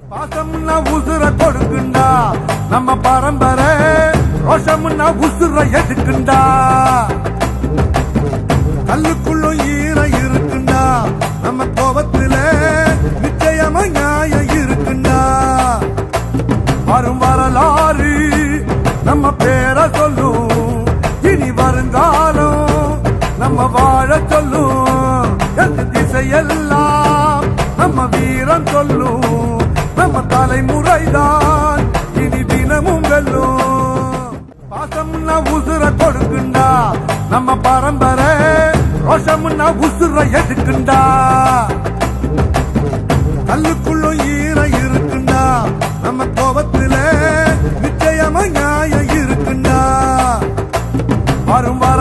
பாசம்னா உசுர கொடுக்குண்டா நம்ம பரம்பரை ரோஷம்னா உசுர எதுக்குண்டா கல்லுக்குள்ளும் ஈரம் இருக்குண்டா நம்ம கோபத்துல நிச்சயமா நியாயம் இருக்குண்டா வரும் வரலாறு நம்ம பேரை சொல்லும் இனி வருங்காலம் நம்ம வாழ சொல்லும் எந்த திசையெல்லாம் நம்ம வீரம் சொல்லும் நம்ம தலைமுறைதான் இனி தினமும் வெல்லும் பாசம்னா உசுர கொடுக்குண்டா நம்ம பரம்பரை ரோஷம்னா உசுர எதுக்குண்டா கல்லுக்குள்ளும் ஈரம் இருக்குண்டா நம்ம கோபத்துல நிச்சயமா நியாயம் இருக்குண்டா வரும் வர